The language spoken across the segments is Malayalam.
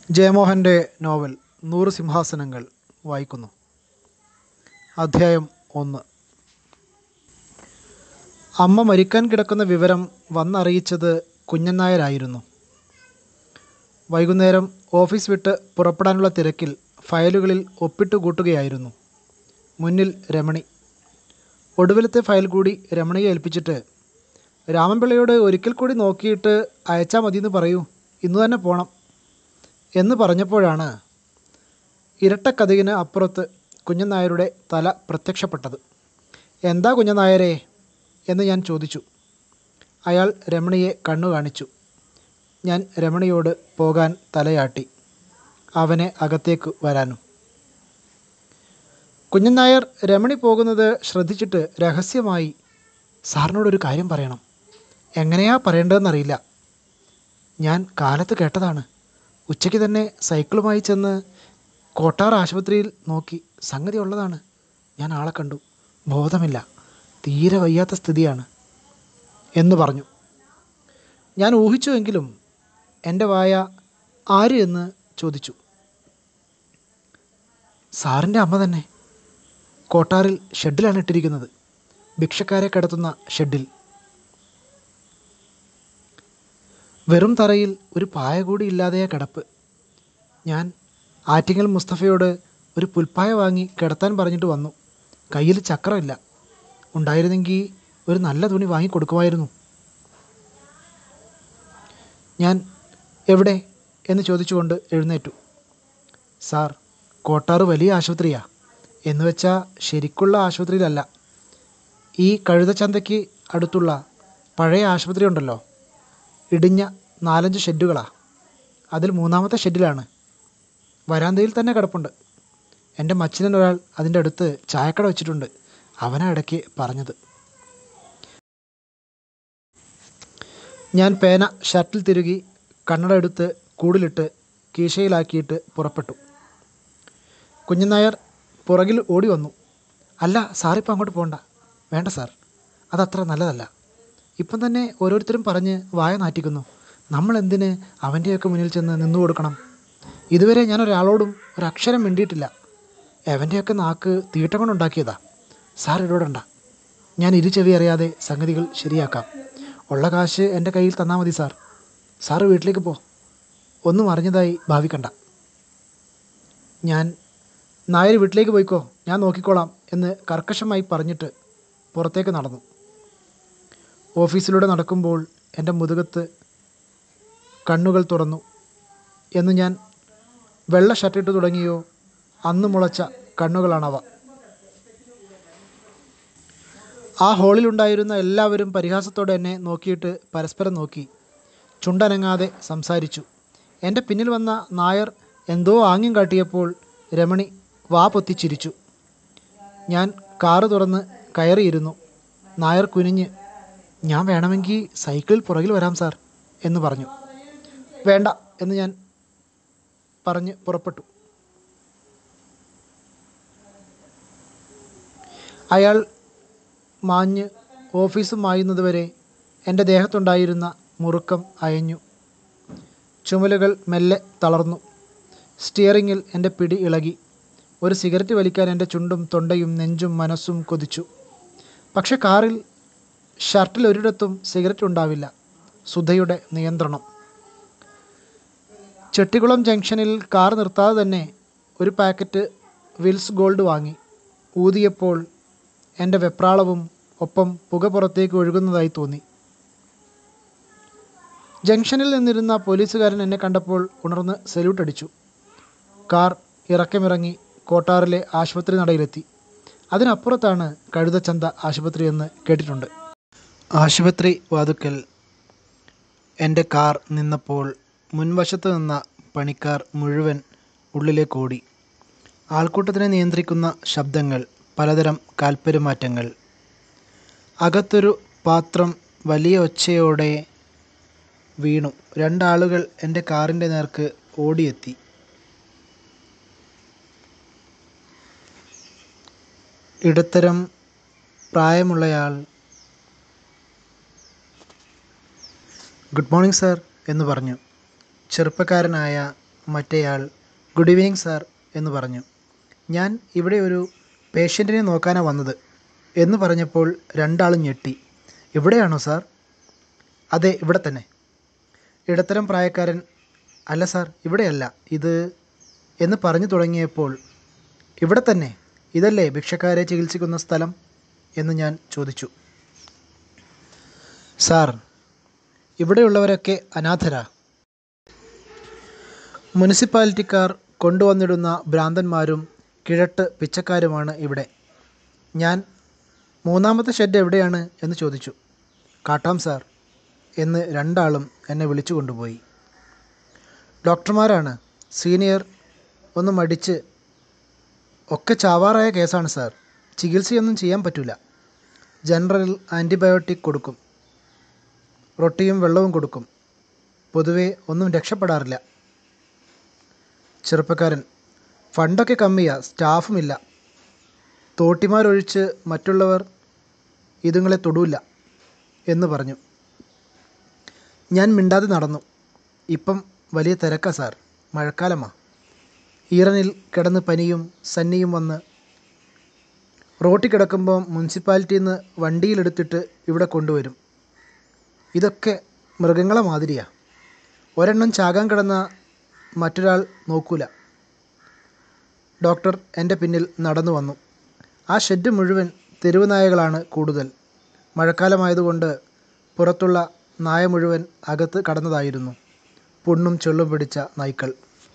ജയമോഹൻ്റെ നോവൽ നൂറ് സിംഹാസനങ്ങൾ വായിക്കുന്നു അധ്യായം ഒന്ന് അമ്മ മരിക്കാൻ കിടക്കുന്ന വിവരം വന്നറിയിച്ചത് കുഞ്ഞൻ നായരായിരുന്നു വൈകുന്നേരം ഓഫീസ് വിട്ട് പുറപ്പെടാനുള്ള തിരക്കിൽ ഫയലുകളിൽ ഒപ്പിട്ട് കൂട്ടുകയായിരുന്നു മുന്നിൽ രമണി ഒടുവിലത്തെ ഫയൽ കൂടി രമണിയെ ഏൽപ്പിച്ചിട്ട് രാമൻപിള്ളയോട് ഒരിക്കൽ കൂടി നോക്കിയിട്ട് അയച്ചാൽ മതിയെന്ന് പറയൂ ഇന്ന് തന്നെ പോണം എന്ന് പറഞ്ഞപ്പോഴാണ് ഇരട്ടക്കഥകിന് അപ്പുറത്ത് കുഞ്ഞൻ നായരുടെ തല പ്രത്യക്ഷപ്പെട്ടത് എന്താ കുഞ്ഞൻ നായരെ എന്ന് ഞാൻ ചോദിച്ചു അയാൾ രമണിയെ കണ്ണു കാണിച്ചു ഞാൻ രമണിയോട് പോകാൻ തലയാട്ടി അവനെ അകത്തേക്ക് വരാനും കുഞ്ഞൻ നായർ രമണി പോകുന്നത് ശ്രദ്ധിച്ചിട്ട് രഹസ്യമായി സാറിനോടൊരു കാര്യം പറയണം എങ്ങനെയാ പറയേണ്ടതെന്നറിയില്ല ഞാൻ കാലത്ത് കേട്ടതാണ് ഉച്ചയ്ക്ക് തന്നെ സൈക്കിളുമായി ചെന്ന് കോട്ടാർ ആശുപത്രിയിൽ നോക്കി സംഗതി ഉള്ളതാണ് ഞാൻ ആളെ കണ്ടു ബോധമില്ല തീരെ വയ്യാത്ത സ്ഥിതിയാണ് എന്ന് പറഞ്ഞു ഞാൻ ഊഹിച്ചുവെങ്കിലും എൻ്റെ വായ ആര് എന്ന് ചോദിച്ചു സാറിൻ്റെ അമ്മ തന്നെ കോട്ടാറിൽ ഷെഡിലാണ് ഇട്ടിരിക്കുന്നത് ഭിക്ഷക്കാരെ കിടത്തുന്ന ഷെഡിൽ വെറും തറയിൽ ഒരു പായ കൂടി ഇല്ലാതെയാ കിടപ്പ് ഞാൻ ആറ്റിങ്ങൽ മുസ്തഫയോട് ഒരു പുൽപ്പായ വാങ്ങി കിടത്താൻ പറഞ്ഞിട്ട് വന്നു കയ്യിൽ ചക്രമില്ല ഉണ്ടായിരുന്നെങ്കിൽ ഒരു നല്ല തുണി വാങ്ങി കൊടുക്കുമായിരുന്നു ഞാൻ എവിടെ എന്ന് ചോദിച്ചുകൊണ്ട് എഴുന്നേറ്റു സാർ കോട്ടാറ് വലിയ ആശുപത്രിയാ എന്ന് വെച്ചാൽ ശരിക്കുള്ള ആശുപത്രിയിലല്ല ഈ കഴുതച്ചന്തയ്ക്ക് അടുത്തുള്ള പഴയ ആശുപത്രി ഉണ്ടല്ലോ ഇടിഞ്ഞ നാലഞ്ച് ഷെഡുകളാ അതിൽ മൂന്നാമത്തെ ഷെഡിലാണ് വരാന്തയിൽ തന്നെ കിടപ്പുണ്ട് എൻ്റെ മച്ചിനൻ ഒരാൾ അതിൻ്റെ അടുത്ത് ചായക്കട വെച്ചിട്ടുണ്ട് അവനാ ഇടയ്ക്ക് പറഞ്ഞത് ഞാൻ പേന ഷർട്ടിൽ തിരുകി കണ്ണട എടുത്ത് കൂടിലിട്ട് കീശയിലാക്കിയിട്ട് പുറപ്പെട്ടു കുഞ്ഞനായർ പുറകിൽ ഓടി വന്നു അല്ല സാറിപ്പോൾ അങ്ങോട്ട് പോകണ്ട വേണ്ട സാർ അതത്ര നല്ലതല്ല ഇപ്പം തന്നെ ഓരോരുത്തരും പറഞ്ഞ് വായ നാറ്റിക്കുന്നു നമ്മൾ എന്തിന് അവൻ്റെയൊക്കെ മുന്നിൽ ചെന്ന് നിന്നു കൊടുക്കണം ഇതുവരെ ഞാൻ ഒരാളോടും ഒരക്ഷരം മിണ്ടിയിട്ടില്ല അവൻ്റെയൊക്കെ നാക്ക് തീട്ടം കൊണ്ടുണ്ടാക്കിയതാ സാർ ഇടപെടണ്ട ഞാൻ ഇരു ചെവി അറിയാതെ സംഗതികൾ ശരിയാക്കാം ഉള്ള കാശ് എൻ്റെ കയ്യിൽ തന്നാൽ മതി സാർ സാറ് വീട്ടിലേക്ക് പോ ഒന്നും അറിഞ്ഞതായി ഭാവിക്കണ്ട ഞാൻ നായർ വീട്ടിലേക്ക് പോയിക്കോ ഞാൻ നോക്കിക്കോളാം എന്ന് കർക്കശമായി പറഞ്ഞിട്ട് പുറത്തേക്ക് നടന്നു ഓഫീസിലൂടെ നടക്കുമ്പോൾ എൻ്റെ മുതുകത്ത് കണ്ണുകൾ തുറന്നു എന്ന് ഞാൻ വെള്ള ഷർട്ടിട്ട് തുടങ്ങിയോ അന്ന് മുളച്ച കണ്ണുകളാണവ ആ ഹാളിലുണ്ടായിരുന്ന എല്ലാവരും പരിഹാസത്തോടെ എന്നെ നോക്കിയിട്ട് പരസ്പരം നോക്കി ചുണ്ടനങ്ങാതെ സംസാരിച്ചു എൻ്റെ പിന്നിൽ വന്ന നായർ എന്തോ ആംഗ്യം കാട്ടിയപ്പോൾ രമണി വാ പൊത്തിച്ചിരിച്ചു ഞാൻ കാറ് തുറന്ന് കയറിയിരുന്നു നായർ കുനിഞ്ഞ് ഞാൻ വേണമെങ്കിൽ സൈക്കിളിൽ പുറകിൽ വരാം സാർ എന്ന് പറഞ്ഞു വേണ്ട എന്ന് ഞാൻ പറഞ്ഞ് പുറപ്പെട്ടു അയാൾ മാഞ്ഞ് ഓഫീസ് മായുന്നതുവരെ എൻ്റെ ദേഹത്തുണ്ടായിരുന്ന മുറുക്കം അയഞ്ഞു ചുമലുകൾ മെല്ലെ തളർന്നു സ്റ്റിയറിങ്ങിൽ എൻ്റെ പിടി ഇളകി ഒരു സിഗരറ്റ് വലിക്കാൻ എൻ്റെ ചുണ്ടും തൊണ്ടയും നെഞ്ചും മനസ്സും കൊതിച്ചു പക്ഷെ കാറിൽ ഷർട്ടിൽ ഒരിടത്തും സിഗരറ്റ് ഉണ്ടാവില്ല സുധയുടെ നിയന്ത്രണം ചെട്ടിക്കുളം ജംഗ്ഷനിൽ കാർ നിർത്താതെ തന്നെ ഒരു പാക്കറ്റ് വിൽസ് ഗോൾഡ് വാങ്ങി ഊതിയപ്പോൾ എൻ്റെ വെപ്രാളവും ഒപ്പം പുക പുറത്തേക്ക് ഒഴുകുന്നതായി തോന്നി ജംഗ്ഷനിൽ നിന്നിരുന്ന പോലീസുകാരൻ എന്നെ കണ്ടപ്പോൾ ഉണർന്ന് സല്യൂട്ട് അടിച്ചു കാർ ഇറക്കമിറങ്ങി കോട്ടാറിലെ ആശുപത്രി നടയിലെത്തി അതിനപ്പുറത്താണ് കഴുതച്ചന്ത ആശുപത്രി എന്ന് കേട്ടിട്ടുണ്ട് ആശുപത്രി വാതുക്കൽ എൻ്റെ കാർ നിന്നപ്പോൾ മുൻവശത്ത് നിന്ന പണിക്കാർ മുഴുവൻ ഉള്ളിലേക്ക് ഓടി ആൾക്കൂട്ടത്തിനെ നിയന്ത്രിക്കുന്ന ശബ്ദങ്ങൾ പലതരം കാൽപ്പെരുമാറ്റങ്ങൾ അകത്തൊരു പാത്രം വലിയ ഒച്ചയോടെ വീണു രണ്ടാളുകൾ എൻ്റെ കാറിൻ്റെ നേർക്ക് ഓടിയെത്തി ഇടത്തരം പ്രായമുള്ളയാൾ ഗുഡ് മോർണിംഗ് സാർ എന്ന് പറഞ്ഞു ചെറുപ്പക്കാരനായ മറ്റേയാൾ ഗുഡ് ഈവനിങ് സാർ എന്ന് പറഞ്ഞു ഞാൻ ഇവിടെ ഒരു പേഷ്യൻറ്റിനെ നോക്കാനാണ് വന്നത് എന്ന് പറഞ്ഞപ്പോൾ രണ്ടാളും ഞെട്ടി ഇവിടെയാണോ സാർ അതെ ഇവിടെ തന്നെ ഇടത്തരം പ്രായക്കാരൻ അല്ല സാർ ഇവിടെയല്ല ഇത് എന്ന് പറഞ്ഞു തുടങ്ങിയപ്പോൾ ഇവിടെ തന്നെ ഇതല്ലേ ഭിക്ഷക്കാരെ ചികിത്സിക്കുന്ന സ്ഥലം എന്ന് ഞാൻ ചോദിച്ചു സാർ ഇവിടെയുള്ളവരൊക്കെ അനാഥരാ മുനിസിപ്പാലിറ്റിക്കാർ കൊണ്ടുവന്നിടുന്ന ഭ്രാന്തന്മാരും കിഴട്ട് പിച്ചക്കാരുമാണ് ഇവിടെ ഞാൻ മൂന്നാമത്തെ ഷെഡ് എവിടെയാണ് എന്ന് ചോദിച്ചു കാട്ടാം സാർ എന്ന് രണ്ടാളും എന്നെ വിളിച്ചു കൊണ്ടുപോയി ഡോക്ടർമാരാണ് സീനിയർ ഒന്ന് മടിച്ച് ഒക്കെ ചാവാറായ കേസാണ് സാർ ചികിത്സയൊന്നും ചെയ്യാൻ പറ്റില്ല ജനറൽ ആൻറ്റിബയോട്ടിക് കൊടുക്കും റൊട്ടിയും വെള്ളവും കൊടുക്കും പൊതുവെ ഒന്നും രക്ഷപ്പെടാറില്ല ചെറുപ്പക്കാരൻ ഫണ്ടൊക്കെ കമ്മിയാ സ്റ്റാഫുമില്ല തോട്ടിമാരൊഴിച്ച് മറ്റുള്ളവർ ഇതുങ്ങളെ തൊടൂല്ല എന്ന് പറഞ്ഞു ഞാൻ മിണ്ടാതെ നടന്നു ഇപ്പം വലിയ തിരക്കാ സാർ മഴക്കാലമാ ഈറനിൽ കിടന്ന് പനിയും സന്നിയും വന്ന് റോട്ടിൽ കിടക്കുമ്പോൾ മുനിസിപ്പാലിറ്റിയിൽ നിന്ന് വണ്ടിയിലെടുത്തിട്ട് ഇവിടെ കൊണ്ടുവരും ഇതൊക്കെ മൃഗങ്ങളെ മാതിരിയാ ഒരെണ്ണം ചാകാൻ കിടന്ന മറ്റൊരാൾ നോക്കൂല ഡോക്ടർ എൻ്റെ പിന്നിൽ നടന്നു വന്നു ആ ഷെഡ് മുഴുവൻ തെരുവ് നായകളാണ് കൂടുതൽ മഴക്കാലമായതുകൊണ്ട് പുറത്തുള്ള നായ മുഴുവൻ അകത്ത് കടന്നതായിരുന്നു പുണ്ണും ചെള്ളും പിടിച്ച നായ്ക്കൾ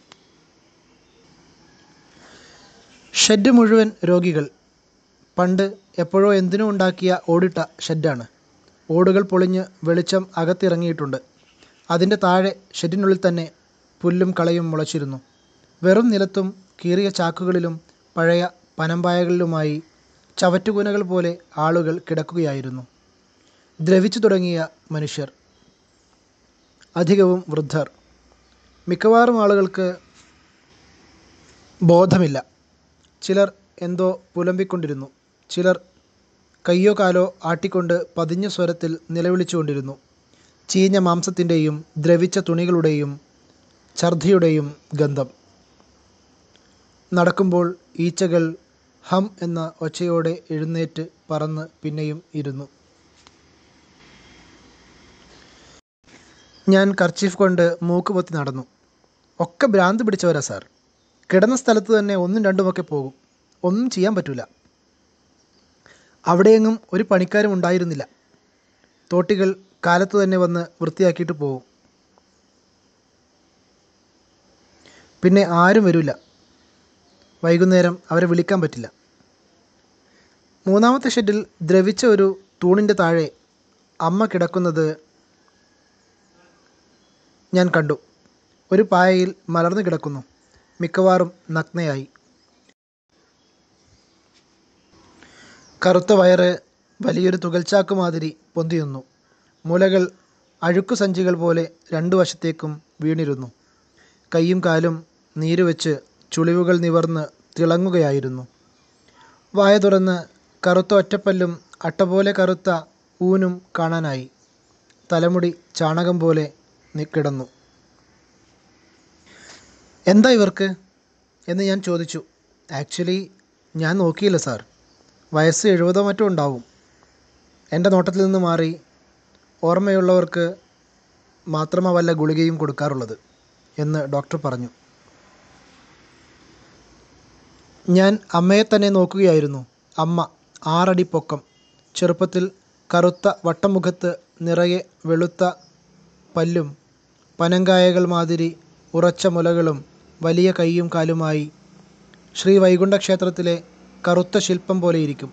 ഷെഡ് മുഴുവൻ രോഗികൾ പണ്ട് എപ്പോഴോ എന്തിനോ ഉണ്ടാക്കിയ ഓടിട്ട ഷെഡാണ് ഓടുകൾ പൊളിഞ്ഞ് വെളിച്ചം അകത്തിറങ്ങിയിട്ടുണ്ട് അതിൻ്റെ താഴെ ഷെഡിനുള്ളിൽ തന്നെ പുല്ലും കളയും മുളച്ചിരുന്നു വെറും നിലത്തും കീറിയ ചാക്കുകളിലും പഴയ പനമ്പായകളിലുമായി ചവറ്റുകുനകൾ പോലെ ആളുകൾ കിടക്കുകയായിരുന്നു ദ്രവിച്ചു തുടങ്ങിയ മനുഷ്യർ അധികവും വൃദ്ധർ മിക്കവാറും ആളുകൾക്ക് ബോധമില്ല ചിലർ എന്തോ പുലമ്പിക്കൊണ്ടിരുന്നു ചിലർ കയ്യോ കാലോ ആട്ടിക്കൊണ്ട് പതിഞ്ഞ സ്വരത്തിൽ നിലവിളിച്ചുകൊണ്ടിരുന്നു ചീഞ്ഞ മാംസത്തിൻ്റെയും ദ്രവിച്ച തുണികളുടെയും ഛർദിയുടെയും ഗന്ധം നടക്കുമ്പോൾ ഈച്ചകൾ ഹം എന്ന ഒച്ചയോടെ എഴുന്നേറ്റ് പറന്ന് പിന്നെയും ഇരുന്നു ഞാൻ കർച്ചീഫ് കൊണ്ട് മൂക്ക് പൊത്തി നടന്നു ഒക്കെ ഭ്രാന്ത് പിടിച്ചവരാ സാർ കിടന്ന സ്ഥലത്ത് തന്നെ ഒന്നും രണ്ടുമൊക്കെ പോകും ഒന്നും ചെയ്യാൻ പറ്റില്ല അവിടെയെങ്ങും ഒരു പണിക്കാരും ഉണ്ടായിരുന്നില്ല തോട്ടികൾ കാലത്ത് തന്നെ വന്ന് വൃത്തിയാക്കിയിട്ട് പോകും പിന്നെ ആരും വരില്ല വൈകുന്നേരം അവരെ വിളിക്കാൻ പറ്റില്ല മൂന്നാമത്തെ ഷെഡിൽ ദ്രവിച്ച ഒരു തൂണിൻ്റെ താഴെ അമ്മ കിടക്കുന്നത് ഞാൻ കണ്ടു ഒരു പായയിൽ മലർന്നു കിടക്കുന്നു മിക്കവാറും നഗ്നയായി കറുത്ത വയറ് വലിയൊരു തുകൽച്ചാക്ക് മാതിരി പൊന്തിയുന്നു മുലകൾ അഴുക്കു സഞ്ചികൾ പോലെ രണ്ടു വശത്തേക്കും വീണിരുന്നു കൈയും കാലും നീരുവെച്ച് ചുളിവുകൾ നിവർന്ന് തിളങ്ങുകയായിരുന്നു വായ തുറന്ന് കറുത്ത ഒറ്റപ്പല്ലും അട്ട പോലെ കറുത്ത ഊനും കാണാനായി തലമുടി ചാണകം പോലെ നി- കിടന്നു എന്താ ഇവർക്ക് എന്ന് ഞാൻ ചോദിച്ചു ആക്ച്വലി ഞാൻ നോക്കിയില്ല സാർ വയസ്സ് എഴുപതോ മറ്റോ ഉണ്ടാവും എൻ്റെ നോട്ടത്തിൽ നിന്ന് മാറി ഓർമ്മയുള്ളവർക്ക് മാത്രമാ വല്ല ഗുളികയും കൊടുക്കാറുള്ളത് എന്ന് ഡോക്ടർ പറഞ്ഞു ഞാൻ അമ്മയെ തന്നെ നോക്കുകയായിരുന്നു അമ്മ ആറടി പൊക്കം ചെറുപ്പത്തിൽ കറുത്ത വട്ടമുഖത്ത് നിറയെ വെളുത്ത പല്ലും പനങ്കായകൾ മാതിരി ഉറച്ച മുലകളും വലിയ കൈയും കാലുമായി ശ്രീ വൈകുണ്ഠ ക്ഷേത്രത്തിലെ കറുത്ത ശില്പം പോലെയിരിക്കും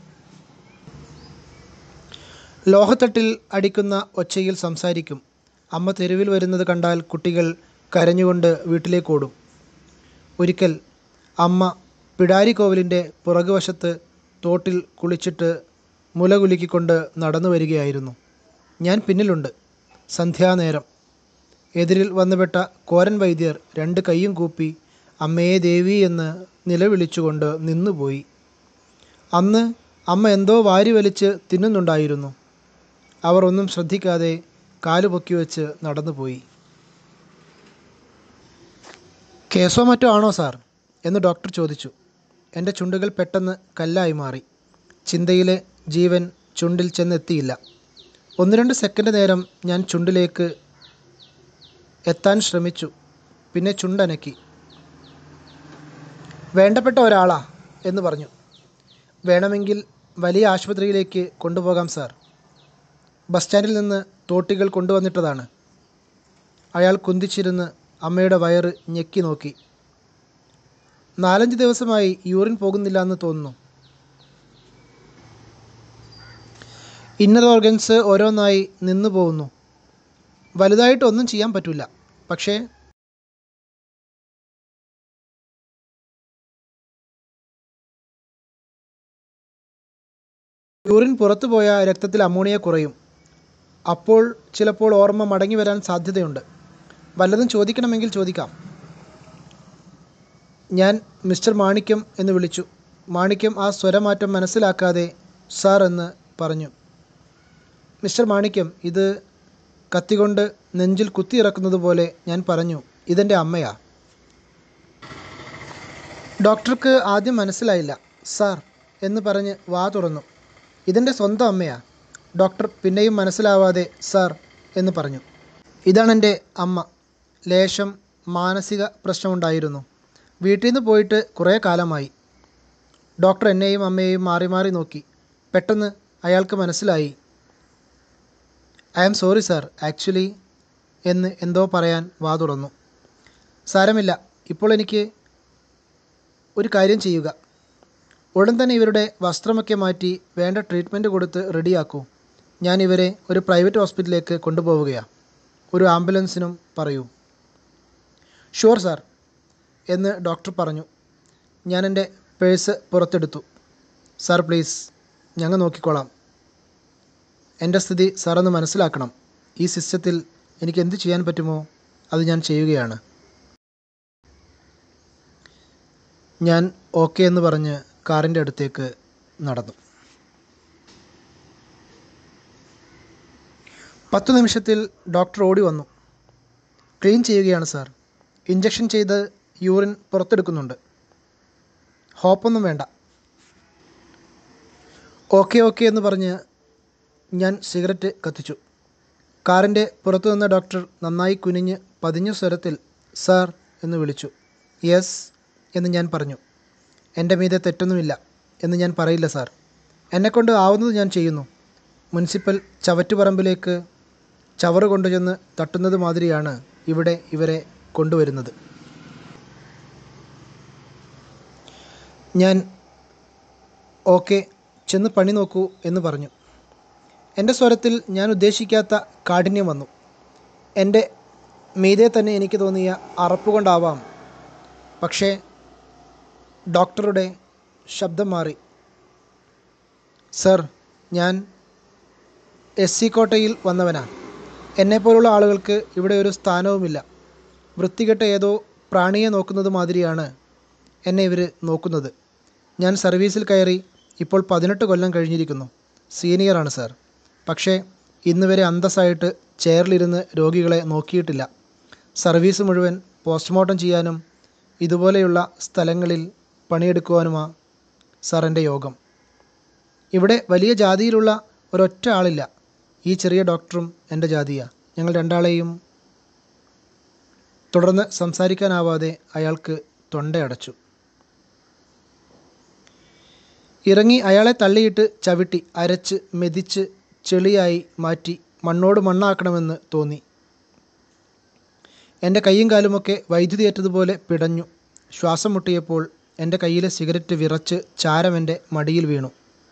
ലോഹത്തട്ടിൽ അടിക്കുന്ന ഒച്ചയിൽ സംസാരിക്കും അമ്മ തെരുവിൽ വരുന്നത് കണ്ടാൽ കുട്ടികൾ കരഞ്ഞുകൊണ്ട് വീട്ടിലേക്ക് ഓടും ഒരിക്കൽ അമ്മ പിടാരി കോവിലിൻ്റെ പുറകുവശത്ത് തോട്ടിൽ കുളിച്ചിട്ട് മുല കുലുക്കിക്കൊണ്ട് നടന്നു വരികയായിരുന്നു ഞാൻ പിന്നിലുണ്ട് സന്ധ്യാനേരം എതിരിൽ വന്നുപെട്ട കോരൻ വൈദ്യർ രണ്ട് കൈയും കൂപ്പി അമ്മയെ ദേവി എന്ന് നിലവിളിച്ചുകൊണ്ട് നിന്നുപോയി അന്ന് അമ്മ എന്തോ വാരി വലിച്ച് തിന്നുന്നുണ്ടായിരുന്നു അവർ ഒന്നും ശ്രദ്ധിക്കാതെ കാല് പൊക്കി വെച്ച് നടന്നുപോയി കേസോ മറ്റോ ആണോ സാർ എന്ന് ഡോക്ടർ ചോദിച്ചു എൻ്റെ ചുണ്ടുകൾ പെട്ടെന്ന് കല്ലായി മാറി ചിന്തയിലെ ജീവൻ ചുണ്ടിൽ ചെന്നെത്തിയില്ല ഒന്ന് രണ്ട് സെക്കൻഡ് നേരം ഞാൻ ചുണ്ടിലേക്ക് എത്താൻ ശ്രമിച്ചു പിന്നെ ചുണ്ടനക്കി വേണ്ടപ്പെട്ട ഒരാളാ എന്ന് പറഞ്ഞു വേണമെങ്കിൽ വലിയ ആശുപത്രിയിലേക്ക് കൊണ്ടുപോകാം സാർ ബസ് സ്റ്റാൻഡിൽ നിന്ന് തോട്ടികൾ കൊണ്ടുവന്നിട്ടതാണ് അയാൾ കുന്തിച്ചിരുന്ന് അമ്മയുടെ വയറ് ഞെക്കി നോക്കി നാലഞ്ച് ദിവസമായി യൂറിൻ പോകുന്നില്ല എന്ന് തോന്നുന്നു ഇന്നർ ഓർഗൻസ് ഓരോന്നായി നിന്നു പോകുന്നു വലുതായിട്ട് ഒന്നും ചെയ്യാൻ പറ്റില്ല പക്ഷേ യൂറിൻ പുറത്തു പോയ രക്തത്തിൽ അമോണിയ കുറയും അപ്പോൾ ചിലപ്പോൾ ഓർമ്മ മടങ്ങി വരാൻ സാധ്യതയുണ്ട് വല്ലതും ചോദിക്കണമെങ്കിൽ ചോദിക്കാം ഞാൻ മിസ്റ്റർ മാണിക്യം എന്ന് വിളിച്ചു മാണിക്യം ആ സ്വരമാറ്റം മനസ്സിലാക്കാതെ സാർ എന്ന് പറഞ്ഞു മിസ്റ്റർ മാണിക്യം ഇത് കത്തികൊണ്ട് നെഞ്ചിൽ കുത്തിയിറക്കുന്നത് പോലെ ഞാൻ പറഞ്ഞു ഇതെൻ്റെ അമ്മയാ ഡോക്ടർക്ക് ആദ്യം മനസ്സിലായില്ല സാർ എന്ന് പറഞ്ഞ് വാ തുറന്നു ഇതെൻ്റെ സ്വന്തം അമ്മയാ ഡോക്ടർ പിന്നെയും മനസ്സിലാവാതെ സാർ എന്ന് പറഞ്ഞു ഇതാണെൻ്റെ അമ്മ ലേശം മാനസിക പ്രശ്നമുണ്ടായിരുന്നു വീട്ടിൽ നിന്ന് പോയിട്ട് കുറേ കാലമായി ഡോക്ടർ എന്നെയും അമ്മയെയും മാറി മാറി നോക്കി പെട്ടെന്ന് അയാൾക്ക് മനസ്സിലായി I am sorry sir actually എന്ന് എന്തോ പറയാൻ വാ തുറന്നു സാരമില്ല ഇപ്പോൾ എനിക്ക് ഒരു കാര്യം ചെയ്യുക ഉടൻ തന്നെ ഇവരുടെ വസ്ത്രമൊക്കെ മാറ്റി വേണ്ട ട്രീറ്റ്മെൻറ്റ് കൊടുത്ത് റെഡിയാക്കൂ ഞാൻ ഇവരെ ഒരു പ്രൈവറ്റ് ഹോസ്പിറ്റലിലേക്ക് കൊണ്ടുപോവുകയാണ് ഒരു ആംബുലൻസിനും പറയൂ ഷുവർ സാർ എന്ന് ഡോക്ടർ പറഞ്ഞു ഞാൻ എൻ്റെ പേഴ്സ് പുറത്തെടുത്തു സാർ പ്ലീസ് ഞങ്ങൾ നോക്കിക്കോളാം എൻ്റെ സ്ഥിതി സാറൊന്ന് മനസ്സിലാക്കണം ഈ സിസ്റ്റത്തിൽ എനിക്ക് എന്ത് ചെയ്യാൻ പറ്റുമോ അത് ഞാൻ ചെയ്യുകയാണ് ഞാൻ ഓക്കെ എന്ന് പറഞ്ഞ് കാറിൻ്റെ അടുത്തേക്ക് നടന്നു പത്ത് നിമിഷത്തിൽ ഡോക്ടർ ഓടി വന്നു ക്ലീൻ ചെയ്യുകയാണ് സാർ ഇഞ്ചക്ഷൻ ചെയ്ത് യൂറിൻ പുറത്തെടുക്കുന്നുണ്ട് ഹോപ്പൊന്നും വേണ്ട ഓക്കെ ഓക്കെ എന്ന് പറഞ്ഞ് ഞാൻ സിഗരറ്റ് കത്തിച്ചു കാറിൻ്റെ പുറത്തു നിന്ന ഡോക്ടർ നന്നായി കുനിഞ്ഞ് പതിഞ്ഞ സ്വരത്തിൽ സാർ എന്ന് വിളിച്ചു യെസ് എന്ന് ഞാൻ പറഞ്ഞു എൻ്റെ മീതെ തെറ്റൊന്നുമില്ല എന്ന് ഞാൻ പറയില്ല സാർ എന്നെക്കൊണ്ട് ആവുന്നത് ഞാൻ ചെയ്യുന്നു മുനിസിപ്പൽ ചവറ്റുപറമ്പിലേക്ക് ചവറ് കൊണ്ടുചെന്ന് തട്ടുന്നത് മാതിരിയാണ് ഇവിടെ ഇവരെ കൊണ്ടുവരുന്നത് ഞാൻ ഓക്കെ ചെന്ന് പണി നോക്കൂ എന്ന് പറഞ്ഞു എൻ്റെ സ്വരത്തിൽ ഞാൻ ഉദ്ദേശിക്കാത്ത കാഠിന്യം വന്നു എൻ്റെ മീതെ തന്നെ എനിക്ക് തോന്നിയ അറപ്പ് കൊണ്ടാവാം പക്ഷേ ഡോക്ടറുടെ ശബ്ദം മാറി സർ ഞാൻ എസ് സി കോട്ടയിൽ വന്നവനാ എന്നെപ്പോലുള്ള ആളുകൾക്ക് ഇവിടെ ഒരു സ്ഥാനവുമില്ല വൃത്തികെട്ട ഏതോ പ്രാണിയെ നോക്കുന്നത് മാതിരിയാണ് എന്നെ ഇവർ നോക്കുന്നത് ഞാൻ സർവീസിൽ കയറി ഇപ്പോൾ പതിനെട്ട് കൊല്ലം കഴിഞ്ഞിരിക്കുന്നു സീനിയറാണ് സാർ പക്ഷേ ഇന്ന് വരെ അന്തസ്സായിട്ട് ചെയറിലിരുന്ന് രോഗികളെ നോക്കിയിട്ടില്ല സർവീസ് മുഴുവൻ പോസ്റ്റ്മോർട്ടം ചെയ്യാനും ഇതുപോലെയുള്ള സ്ഥലങ്ങളിൽ പണിയെടുക്കുവാനുമാ സാർ എൻ്റെ യോഗം ഇവിടെ വലിയ ജാതിയിലുള്ള ഒരൊറ്റ ആളില്ല ഈ ചെറിയ ഡോക്ടറും എൻ്റെ ജാതിയാണ് ഞങ്ങൾ രണ്ടാളെയും തുടർന്ന് സംസാരിക്കാനാവാതെ അയാൾക്ക് തൊണ്ടയടച്ചു ഇറങ്ങി അയാളെ തള്ളിയിട്ട് ചവിട്ടി അരച്ച് മെതിച്ച് ചെളിയായി മാറ്റി മണ്ണോട് മണ്ണാക്കണമെന്ന് തോന്നി എൻ്റെ കൈയും കാലുമൊക്കെ വൈദ്യുതിയേറ്റതുപോലെ പിടഞ്ഞു ശ്വാസം മുട്ടിയപ്പോൾ എൻ്റെ കയ്യിലെ സിഗരറ്റ് വിറച്ച് ചാരം എൻ്റെ മടിയിൽ വീണു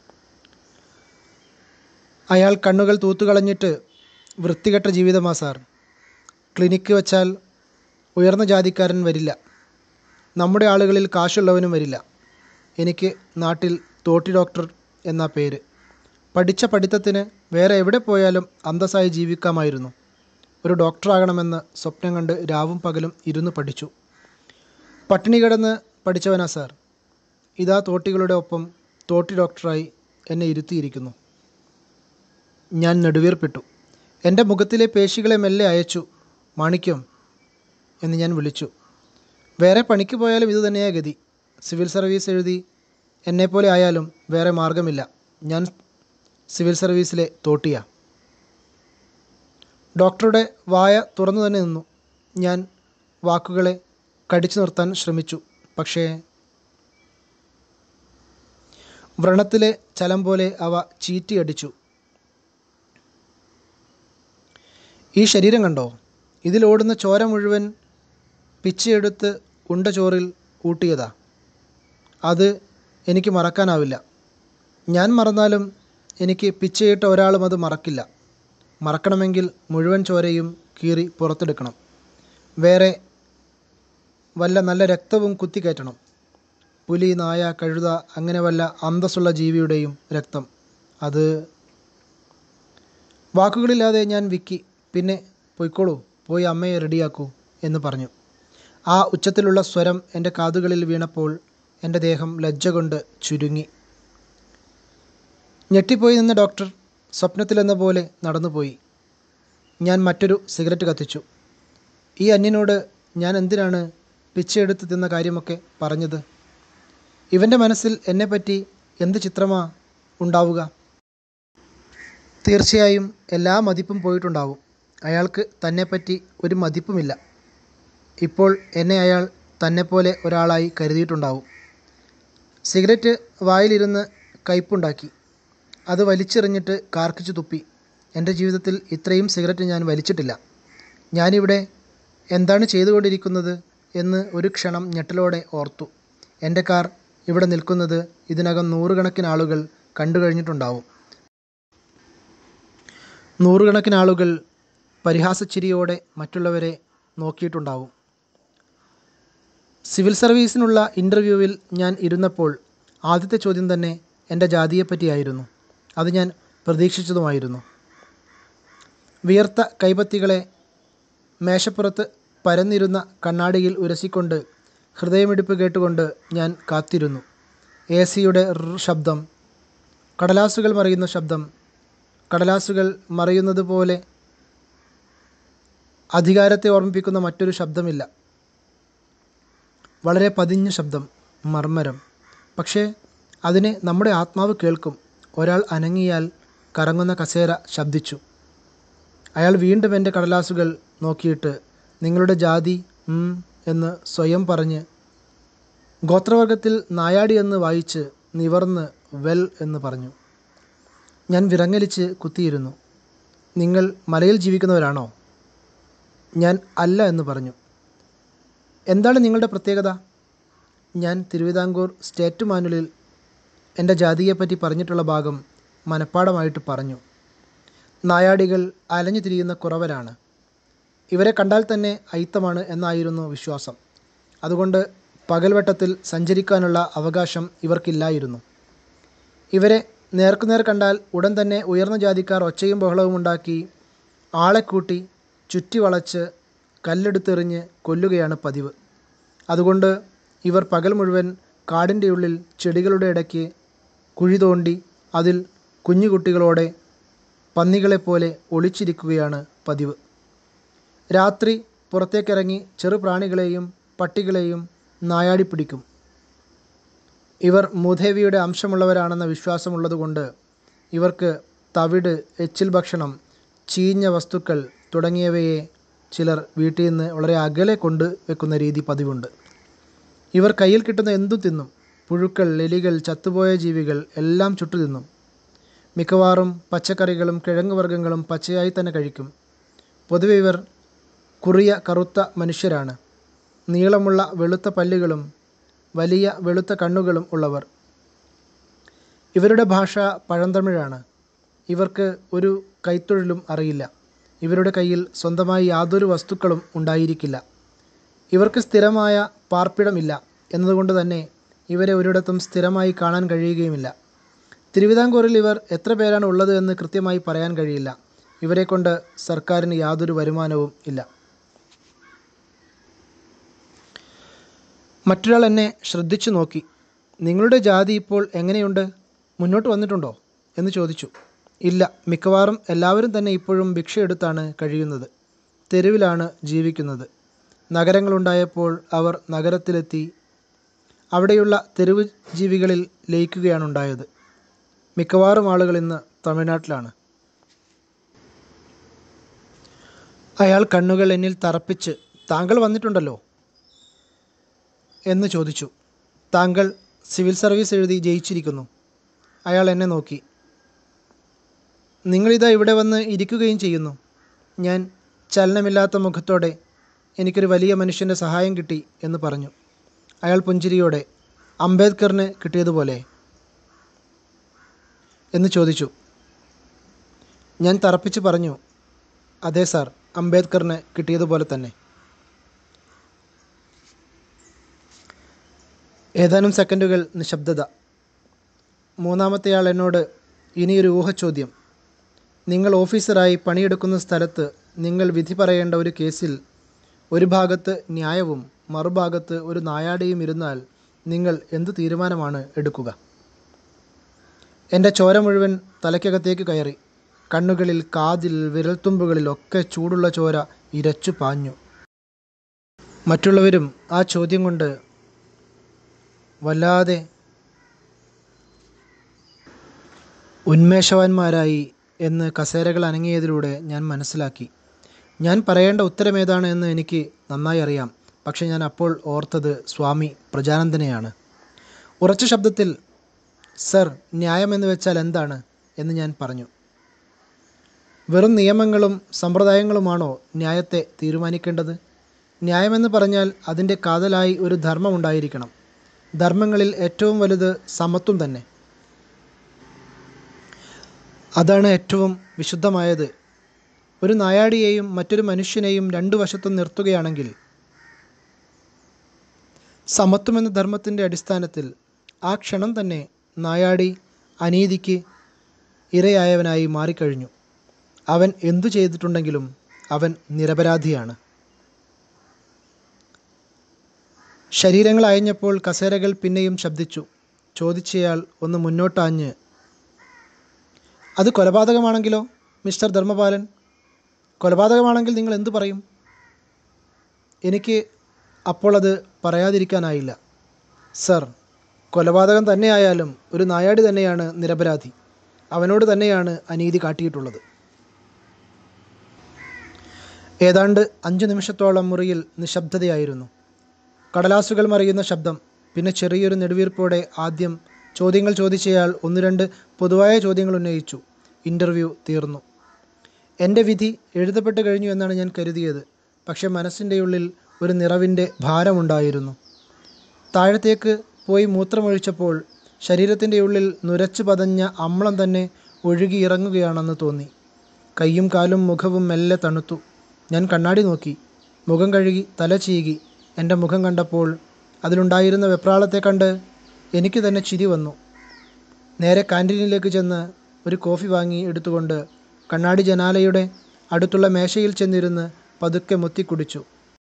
അയാൾ കണ്ണുകൾ തൂത്തുകളഞ്ഞിട്ട് വൃത്തികെട്ട ജീവിതമാ സാർ ക്ലിനിക്ക് വച്ചാൽ ഉയർന്ന ജാതിക്കാരൻ വരില്ല നമ്മുടെ ആളുകളിൽ കാശുള്ളവനും വരില്ല എനിക്ക് നാട്ടിൽ തോട്ടി ഡോക്ടർ എന്ന പേര് പഠിച്ച പഠിത്തത്തിന് വേറെ എവിടെ പോയാലും അന്തസ്സായി ജീവിക്കാമായിരുന്നു ഒരു ഡോക്ടറാകണമെന്ന് സ്വപ്നം കണ്ട് രാവും പകലും ഇരുന്ന് പഠിച്ചു പട്ടിണി കിടന്ന് പഠിച്ചവനാ സാർ ഇതാ തോട്ടികളുടെ ഒപ്പം തോട്ടി ഡോക്ടറായി എന്നെ ഇരുത്തിയിരിക്കുന്നു ഞാൻ നെടുവീർപ്പിട്ടു എൻ്റെ മുഖത്തിലെ പേശികളെ മെല്ലെ അയച്ചു മാണിക്യം എന്ന് ഞാൻ വിളിച്ചു വേറെ പണിക്ക് പോയാലും ഇത് തന്നെയാ ഗതി സിവിൽ സർവീസ് എഴുതി എന്നെപ്പോലെ ആയാലും വേറെ മാർഗമില്ല ഞാൻ സിവിൽ സർവീസിലെ തോട്ടിയാ ഡോക്ടറുടെ വായ തുറന്നു തന്നെ നിന്നു ഞാൻ വാക്കുകളെ കടിച്ചു നിർത്താൻ ശ്രമിച്ചു പക്ഷേ വ്രണത്തിലെ ചലം പോലെ അവ ചീറ്റിയടിച്ചു ഈ ശരീരം കണ്ടോ ഇതിലോടുന്ന ചോര മുഴുവൻ പിച്ചയെടുത്ത് ഉണ്ട ചോറിൽ ഊട്ടിയതാ അത് എനിക്ക് മറക്കാനാവില്ല ഞാൻ മറന്നാലും എനിക്ക് പിച്ചയിട്ട ഒരാളും അത് മറക്കില്ല മറക്കണമെങ്കിൽ മുഴുവൻ ചോരയും കീറി പുറത്തെടുക്കണം വേറെ വല്ല നല്ല രക്തവും കുത്തിക്കയറ്റണം പുലി നായ കഴുത അങ്ങനെ വല്ല അന്തസ്സുള്ള ജീവിയുടെയും രക്തം അത് വാക്കുകളില്ലാതെ ഞാൻ വിക്കി പിന്നെ പൊയ്ക്കോളൂ പോയി അമ്മയെ റെഡിയാക്കൂ എന്ന് പറഞ്ഞു ആ ഉച്ചത്തിലുള്ള സ്വരം എൻ്റെ കാതുകളിൽ വീണപ്പോൾ എൻ്റെ ദേഹം ലജ്ജ കൊണ്ട് ചുരുങ്ങി ഞെട്ടിപ്പോയി നിന്ന ഡോക്ടർ സ്വപ്നത്തിലെന്ന പോലെ നടന്നുപോയി ഞാൻ മറ്റൊരു സിഗരറ്റ് കത്തിച്ചു ഈ അന്യനോട് ഞാൻ എന്തിനാണ് പിച്ചയെടുത്ത് തിന്ന കാര്യമൊക്കെ പറഞ്ഞത് ഇവൻ്റെ മനസ്സിൽ എന്നെപ്പറ്റി എന്ത് ചിത്രമാ ഉണ്ടാവുക തീർച്ചയായും എല്ലാ മതിപ്പും പോയിട്ടുണ്ടാവും അയാൾക്ക് തന്നെപ്പറ്റി ഒരു മതിപ്പുമില്ല ഇപ്പോൾ എന്നെ അയാൾ തന്നെപ്പോലെ ഒരാളായി കരുതിയിട്ടുണ്ടാവും സിഗരറ്റ് വായിലിരുന്ന് കയ്പുണ്ടാക്കി അത് വലിച്ചെറിഞ്ഞിട്ട് കാർക്കിച്ചു തുപ്പി എൻ്റെ ജീവിതത്തിൽ ഇത്രയും സിഗരറ്റ് ഞാൻ വലിച്ചിട്ടില്ല ഞാനിവിടെ എന്താണ് ചെയ്തുകൊണ്ടിരിക്കുന്നത് എന്ന് ഒരു ക്ഷണം ഞെട്ടലോടെ ഓർത്തു എൻ്റെ കാർ ഇവിടെ നിൽക്കുന്നത് ഇതിനകം നൂറുകണക്കിന് ആളുകൾ കണ്ടു കഴിഞ്ഞിട്ടുണ്ടാവും നൂറുകണക്കിന് ആളുകൾ പരിഹാസച്ചിരിയോടെ മറ്റുള്ളവരെ നോക്കിയിട്ടുണ്ടാവും സിവിൽ സർവീസിനുള്ള ഇൻ്റർവ്യൂവിൽ ഞാൻ ഇരുന്നപ്പോൾ ആദ്യത്തെ ചോദ്യം തന്നെ എൻ്റെ ജാതിയെപ്പറ്റിയായിരുന്നു അത് ഞാൻ പ്രതീക്ഷിച്ചതുമായിരുന്നു വിയർത്ത കൈപ്പത്തികളെ മേശപ്പുറത്ത് പരന്നിരുന്ന കണ്ണാടിയിൽ ഉരസിക്കൊണ്ട് ഹൃദയമിടിപ്പ് കേട്ടുകൊണ്ട് ഞാൻ കാത്തിരുന്നു എ സിയുടെ ശബ്ദം കടലാസുകൾ മറിയുന്ന ശബ്ദം കടലാസുകൾ മറിയുന്നത് പോലെ അധികാരത്തെ ഓർമ്മിപ്പിക്കുന്ന മറ്റൊരു ശബ്ദമില്ല വളരെ പതിഞ്ഞ ശബ്ദം മർമ്മരം പക്ഷേ അതിനെ നമ്മുടെ ആത്മാവ് കേൾക്കും ഒരാൾ അനങ്ങിയാൽ കറങ്ങുന്ന കസേര ശബ്ദിച്ചു അയാൾ വീണ്ടും എൻ്റെ കടലാസുകൾ നോക്കിയിട്ട് നിങ്ങളുടെ ജാതി ഉം എന്ന് സ്വയം പറഞ്ഞ് ഗോത്രവർഗത്തിൽ നായാടി എന്ന് വായിച്ച് നിവർന്ന് വെൽ എന്ന് പറഞ്ഞു ഞാൻ വിറങ്ങലിച്ച് കുത്തിയിരുന്നു നിങ്ങൾ മലയിൽ ജീവിക്കുന്നവരാണോ ഞാൻ അല്ല എന്ന് പറഞ്ഞു എന്താണ് നിങ്ങളുടെ പ്രത്യേകത ഞാൻ തിരുവിതാംകൂർ സ്റ്റേറ്റ് മാനുവലിൽ എൻ്റെ ജാതിയെപ്പറ്റി പറഞ്ഞിട്ടുള്ള ഭാഗം മനഃപ്പാടമായിട്ട് പറഞ്ഞു നായാടികൾ അലഞ്ഞു തിരിയുന്ന കുറവരാണ് ഇവരെ കണ്ടാൽ തന്നെ അയിത്തമാണ് എന്നായിരുന്നു വിശ്വാസം അതുകൊണ്ട് പകൽവെട്ടത്തിൽ സഞ്ചരിക്കാനുള്ള അവകാശം ഇവർക്കില്ലായിരുന്നു ഇവരെ നേർക്കുനേർ കണ്ടാൽ ഉടൻ തന്നെ ഉയർന്ന ജാതിക്കാർ ഒച്ചയും ബഹളവും ഉണ്ടാക്കി ആളെ കൂട്ടി ചുറ്റി വളച്ച് കല്ലെടുത്തെറിഞ്ഞ് കൊല്ലുകയാണ് പതിവ് അതുകൊണ്ട് ഇവർ പകൽ മുഴുവൻ കാടിൻ്റെ ഉള്ളിൽ ചെടികളുടെ ഇടയ്ക്ക് കുഴി തോണ്ടി അതിൽ കുഞ്ഞുകുട്ടികളോടെ പന്നികളെപ്പോലെ ഒളിച്ചിരിക്കുകയാണ് പതിവ് രാത്രി പുറത്തേക്കിറങ്ങി ചെറുപ്രാണികളെയും പട്ടികളെയും നായാടി പിടിക്കും ഇവർ മൂദേവിയുടെ അംശമുള്ളവരാണെന്ന വിശ്വാസമുള്ളതുകൊണ്ട് ഇവർക്ക് തവിട് എച്ചിൽ ഭക്ഷണം ചീഞ്ഞ വസ്തുക്കൾ തുടങ്ങിയവയെ ചിലർ വീട്ടിൽ നിന്ന് വളരെ അകലെ കൊണ്ട് വെക്കുന്ന രീതി പതിവുണ്ട് ഇവർ കയ്യിൽ കിട്ടുന്ന എന്തും തിന്നും പുഴുക്കൾ എലികൾ ചത്തുപോയ ജീവികൾ എല്ലാം ചുട്ടു തിന്നും മിക്കവാറും പച്ചക്കറികളും കിഴങ്ങുവർഗ്ഗങ്ങളും പച്ചയായി തന്നെ കഴിക്കും പൊതുവെ ഇവർ കുറിയ കറുത്ത മനുഷ്യരാണ് നീളമുള്ള വെളുത്ത പല്ലുകളും വലിയ വെളുത്ത കണ്ണുകളും ഉള്ളവർ ഇവരുടെ ഭാഷ പഴന്തമിഴാണ് ഇവർക്ക് ഒരു കൈത്തൊഴിലും അറിയില്ല ഇവരുടെ കയ്യിൽ സ്വന്തമായി യാതൊരു വസ്തുക്കളും ഉണ്ടായിരിക്കില്ല ഇവർക്ക് സ്ഥിരമായ പാർപ്പിടമില്ല എന്നതുകൊണ്ട് തന്നെ ഇവരെ ഒരിടത്തും സ്ഥിരമായി കാണാൻ കഴിയുകയുമില്ല തിരുവിതാംകൂറിൽ ഇവർ എത്ര പേരാണ് ഉള്ളത് എന്ന് കൃത്യമായി പറയാൻ കഴിയില്ല ഇവരെ കൊണ്ട് സർക്കാരിന് യാതൊരു വരുമാനവും ഇല്ല മറ്റൊരാൾ എന്നെ ശ്രദ്ധിച്ചു നോക്കി നിങ്ങളുടെ ജാതി ഇപ്പോൾ എങ്ങനെയുണ്ട് മുന്നോട്ട് വന്നിട്ടുണ്ടോ എന്ന് ചോദിച്ചു ഇല്ല മിക്കവാറും എല്ലാവരും തന്നെ ഇപ്പോഴും ഭിക്ഷയെടുത്താണ് കഴിയുന്നത് തെരുവിലാണ് ജീവിക്കുന്നത് നഗരങ്ങളുണ്ടായപ്പോൾ അവർ നഗരത്തിലെത്തി അവിടെയുള്ള തെരുവ് ജീവികളിൽ ലയിക്കുകയാണുണ്ടായത് മിക്കവാറും ആളുകൾ ഇന്ന് തമിഴ്നാട്ടിലാണ് അയാൾ കണ്ണുകൾ എന്നിൽ തറപ്പിച്ച് താങ്കൾ വന്നിട്ടുണ്ടല്ലോ എന്ന് ചോദിച്ചു താങ്കൾ സിവിൽ സർവീസ് എഴുതി ജയിച്ചിരിക്കുന്നു അയാൾ എന്നെ നോക്കി നിങ്ങളിതാ ഇവിടെ വന്ന് ഇരിക്കുകയും ചെയ്യുന്നു ഞാൻ ചലനമില്ലാത്ത മുഖത്തോടെ എനിക്കൊരു വലിയ മനുഷ്യൻ്റെ സഹായം കിട്ടി എന്ന് പറഞ്ഞു അയാൾ പുഞ്ചിരിയോടെ അംബേദ്കറിന് കിട്ടിയതുപോലെ എന്ന് ചോദിച്ചു ഞാൻ തറപ്പിച്ച് പറഞ്ഞു അതെ സാർ അംബേദ്കറിന് കിട്ടിയതുപോലെ തന്നെ ഏതാനും സെക്കൻഡുകൾ നിശബ്ദത മൂന്നാമത്തെയാൾ എന്നോട് ഇനിയൊരു ഊഹച്ചോദ്യം നിങ്ങൾ ഓഫീസറായി പണിയെടുക്കുന്ന സ്ഥലത്ത് നിങ്ങൾ വിധി പറയേണ്ട ഒരു കേസിൽ ഒരു ഭാഗത്ത് ന്യായവും മറുഭാഗത്ത് ഒരു നായാടിയും ഇരുന്നാൽ നിങ്ങൾ എന്ത് തീരുമാനമാണ് എടുക്കുക എൻ്റെ ചോര മുഴുവൻ തലയ്ക്കകത്തേക്ക് കയറി കണ്ണുകളിൽ കാതിൽ വിരൽത്തുമ്പുകളിൽ ഒക്കെ ചൂടുള്ള ചോര ഇരച്ചു പാഞ്ഞു മറ്റുള്ളവരും ആ ചോദ്യം കൊണ്ട് വല്ലാതെ ഉന്മേഷവാന്മാരായി എന്ന് കസേരകൾ അനങ്ങിയതിലൂടെ ഞാൻ മനസ്സിലാക്കി ഞാൻ പറയേണ്ട ഉത്തരം ഏതാണ് എന്ന് എനിക്ക് നന്നായി അറിയാം പക്ഷെ ഞാൻ അപ്പോൾ ഓർത്തത് സ്വാമി പ്രജാനന്ദനെയാണ് ഉറച്ച ശബ്ദത്തിൽ സർ ന്യായം എന്ന് വെച്ചാൽ എന്താണ് എന്ന് ഞാൻ പറഞ്ഞു വെറും നിയമങ്ങളും സമ്പ്രദായങ്ങളുമാണോ ന്യായത്തെ തീരുമാനിക്കേണ്ടത് ന്യായമെന്ന് പറഞ്ഞാൽ അതിൻ്റെ കാതലായി ഒരു ധർമ്മം ഉണ്ടായിരിക്കണം ധർമ്മങ്ങളിൽ ഏറ്റവും വലുത് സമത്വം തന്നെ അതാണ് ഏറ്റവും വിശുദ്ധമായത് ഒരു നായാടിയെയും മറ്റൊരു മനുഷ്യനെയും രണ്ടു വശത്തും നിർത്തുകയാണെങ്കിൽ സമത്വം എന്ന ധർമ്മത്തിൻ്റെ അടിസ്ഥാനത്തിൽ ആ ക്ഷണം തന്നെ നായാടി അനീതിക്ക് ഇരയായവനായി മാറിക്കഴിഞ്ഞു അവൻ എന്തു ചെയ്തിട്ടുണ്ടെങ്കിലും അവൻ നിരപരാധിയാണ് ശരീരങ്ങൾ അയഞ്ഞപ്പോൾ കസേരകൾ പിന്നെയും ശബ്ദിച്ചു ചോദിച്ചയാൾ ഒന്ന് മുന്നോട്ടാഞ്ഞ് അത് കൊലപാതകമാണെങ്കിലോ മിസ്റ്റർ ധർമ്മപാലൻ കൊലപാതകമാണെങ്കിൽ നിങ്ങൾ എന്തു പറയും എനിക്ക് അപ്പോൾ അത് പറയാതിരിക്കാനായില്ല സർ കൊലപാതകം തന്നെയായാലും ഒരു നായാടി തന്നെയാണ് നിരപരാധി അവനോട് തന്നെയാണ് അനീതി കാട്ടിയിട്ടുള്ളത് ഏതാണ്ട് അഞ്ചു നിമിഷത്തോളം മുറിയിൽ നിശബ്ദതയായിരുന്നു കടലാസുകൾ മറിയുന്ന ശബ്ദം പിന്നെ ചെറിയൊരു നെടുവീർപ്പോടെ ആദ്യം ചോദ്യങ്ങൾ ചോദിച്ചയാൾ ഒന്ന് രണ്ട് പൊതുവായ ചോദ്യങ്ങൾ ഉന്നയിച്ചു ഇൻ്റർവ്യൂ തീർന്നു എൻ്റെ വിധി എഴുതപ്പെട്ട് കഴിഞ്ഞു എന്നാണ് ഞാൻ കരുതിയത് പക്ഷെ മനസ്സിൻ്റെ ഉള്ളിൽ ഒരു നിറവിൻ്റെ ഭാരമുണ്ടായിരുന്നു താഴത്തേക്ക് പോയി മൂത്രമൊഴിച്ചപ്പോൾ ശരീരത്തിൻ്റെ ഉള്ളിൽ നുരച്ചു പതഞ്ഞ അമ്ളം തന്നെ ഒഴുകിയിറങ്ങുകയാണെന്ന് തോന്നി കൈയും കാലും മുഖവും മെല്ലെ തണുത്തു ഞാൻ കണ്ണാടി നോക്കി മുഖം കഴുകി തല ചീകി എൻ്റെ മുഖം കണ്ടപ്പോൾ അതിലുണ്ടായിരുന്ന വെപ്രാളത്തെ കണ്ട് എനിക്ക് തന്നെ ചിരി വന്നു നേരെ കാൻറ്റീനിലേക്ക് ചെന്ന് ഒരു കോഫി വാങ്ങി എടുത്തുകൊണ്ട് കണ്ണാടി ജനാലയുടെ അടുത്തുള്ള മേശയിൽ ചെന്നിരുന്ന് പതുക്കെ മുത്തിക്കുടിച്ചു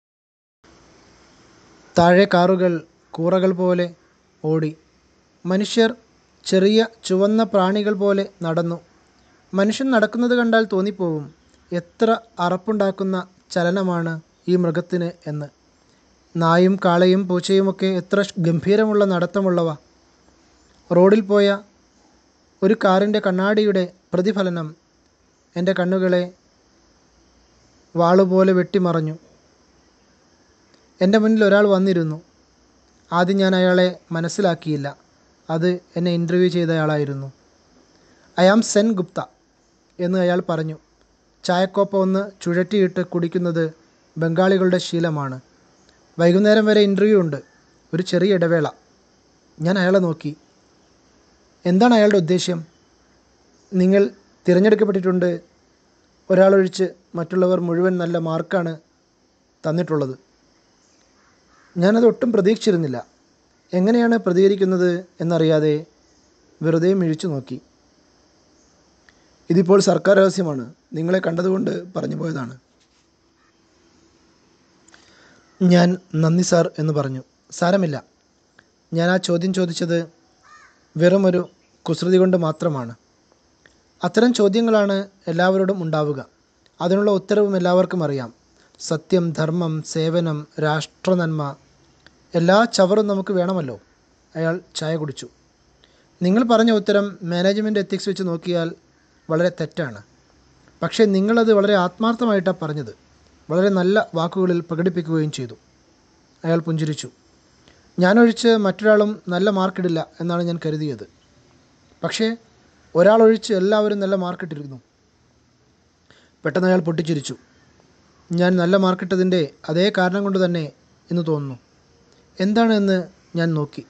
താഴെ കാറുകൾ കൂറകൾ പോലെ ഓടി മനുഷ്യർ ചെറിയ ചുവന്ന പ്രാണികൾ പോലെ നടന്നു മനുഷ്യൻ നടക്കുന്നത് കണ്ടാൽ തോന്നിപ്പോവും എത്ര അറപ്പുണ്ടാക്കുന്ന ചലനമാണ് ഈ മൃഗത്തിന് എന്ന് നായും കാളയും പൂച്ചയുമൊക്കെ എത്ര ഗംഭീരമുള്ള നടത്തമുള്ളവ റോഡിൽ പോയ ഒരു കാറിൻ്റെ കണ്ണാടിയുടെ പ്രതിഫലനം എൻ്റെ കണ്ണുകളെ വാളുപോലെ വെട്ടിമറഞ്ഞു എൻ്റെ മുന്നിൽ ഒരാൾ വന്നിരുന്നു ആദ്യം ഞാൻ അയാളെ മനസ്സിലാക്കിയില്ല അത് എന്നെ ഇൻ്റർവ്യൂ ചെയ്തയാളായിരുന്നു ഐ ആം സെൻ ഗുപ്ത എന്ന് അയാൾ പറഞ്ഞു ചായക്കോപ്പ ഒന്ന് ചുഴറ്റിയിട്ട് കുടിക്കുന്നത് ബംഗാളികളുടെ ശീലമാണ് വൈകുന്നേരം വരെ ഇൻ്റർവ്യൂ ഉണ്ട് ഒരു ചെറിയ ഇടവേള ഞാൻ അയാളെ നോക്കി എന്താണ് അയാളുടെ ഉദ്ദേശ്യം നിങ്ങൾ തിരഞ്ഞെടുക്കപ്പെട്ടിട്ടുണ്ട് ഒരാളൊഴിച്ച് മറ്റുള്ളവർ മുഴുവൻ നല്ല മാർക്കാണ് തന്നിട്ടുള്ളത് ഞാനത് ഒട്ടും പ്രതീക്ഷിച്ചിരുന്നില്ല എങ്ങനെയാണ് പ്രതികരിക്കുന്നത് എന്നറിയാതെ വെറുതെ മിഴിച്ചു നോക്കി ഇതിപ്പോൾ സർക്കാർ രഹസ്യമാണ് നിങ്ങളെ കണ്ടതുകൊണ്ട് പറഞ്ഞു പോയതാണ് ഞാൻ നന്ദി സാർ എന്ന് പറഞ്ഞു സാരമില്ല ഞാൻ ആ ചോദ്യം ചോദിച്ചത് വെറുമൊരു കുസൃതി കൊണ്ട് മാത്രമാണ് അത്തരം ചോദ്യങ്ങളാണ് എല്ലാവരോടും ഉണ്ടാവുക അതിനുള്ള ഉത്തരവും എല്ലാവർക്കും അറിയാം സത്യം ധർമ്മം സേവനം രാഷ്ട്രനന്മ എല്ലാ ചവറും നമുക്ക് വേണമല്ലോ അയാൾ ചായ കുടിച്ചു നിങ്ങൾ പറഞ്ഞ ഉത്തരം മാനേജ്മെൻറ്റ് എത്തിക്സ് വെച്ച് നോക്കിയാൽ വളരെ തെറ്റാണ് പക്ഷേ നിങ്ങളത് വളരെ ആത്മാർത്ഥമായിട്ടാണ് പറഞ്ഞത് വളരെ നല്ല വാക്കുകളിൽ പ്രകടിപ്പിക്കുകയും ചെയ്തു അയാൾ പുഞ്ചിരിച്ചു ഞാനൊഴിച്ച് മറ്റൊരാളും നല്ല മാർക്കിടില്ല എന്നാണ് ഞാൻ കരുതിയത് പക്ഷേ ഒരാളൊഴിച്ച് എല്ലാവരും നല്ല മാർക്കിട്ടിരുന്നു പെട്ടെന്ന് അയാൾ പൊട്ടിച്ചിരിച്ചു ഞാൻ നല്ല മാർക്കിട്ടതിൻ്റെ അതേ കാരണം കൊണ്ട് തന്നെ എന്ന് തോന്നുന്നു എന്താണ് എന്ന് ഞാൻ നോക്കി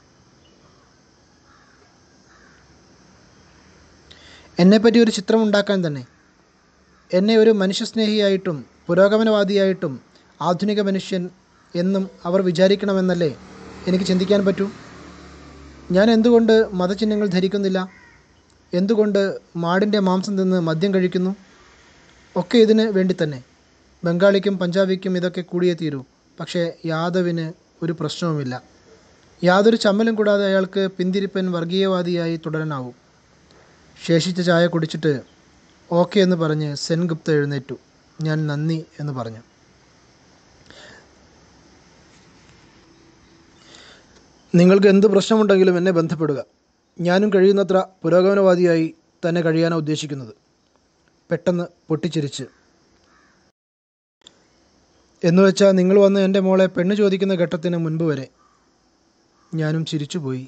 എന്നെപ്പറ്റി ഒരു ചിത്രം ഉണ്ടാക്കാൻ തന്നെ എന്നെ ഒരു മനുഷ്യസ്നേഹിയായിട്ടും പുരോഗമനവാദിയായിട്ടും ആധുനിക മനുഷ്യൻ എന്നും അവർ വിചാരിക്കണമെന്നല്ലേ എനിക്ക് ചിന്തിക്കാൻ പറ്റൂ ഞാൻ എന്തുകൊണ്ട് മതചിഹ്നങ്ങൾ ധരിക്കുന്നില്ല എന്തുകൊണ്ട് മാടിൻ്റെ മാംസം തിന്ന് മദ്യം കഴിക്കുന്നു ഒക്കെ ഇതിന് വേണ്ടി തന്നെ ബംഗാളിക്കും പഞ്ചാബിക്കും ഇതൊക്കെ കൂടിയേ തീരൂ പക്ഷേ യാദവിന് ഒരു പ്രശ്നവുമില്ല യാതൊരു ചമ്മലും കൂടാതെ അയാൾക്ക് പിന്തിരിപ്പൻ വർഗീയവാദിയായി തുടരാനാവും ശേഷിച്ച ചായ കുടിച്ചിട്ട് ഓക്കെ എന്ന് പറഞ്ഞ് സെൻഗുപ്ത എഴുന്നേറ്റു ഞാൻ നന്ദി എന്ന് പറഞ്ഞു നിങ്ങൾക്ക് എന്ത് പ്രശ്നമുണ്ടെങ്കിലും എന്നെ ബന്ധപ്പെടുക ഞാനും കഴിയുന്നത്ര പുരോഗമനവാദിയായി തന്നെ കഴിയാനാണ് ഉദ്ദേശിക്കുന്നത് പെട്ടെന്ന് പൊട്ടിച്ചിരിച്ച് എന്നുവെച്ചാൽ നിങ്ങൾ വന്ന് എൻ്റെ മോളെ പെണ്ണ് ചോദിക്കുന്ന ഘട്ടത്തിന് മുൻപ് വരെ ഞാനും ചിരിച്ചുപോയി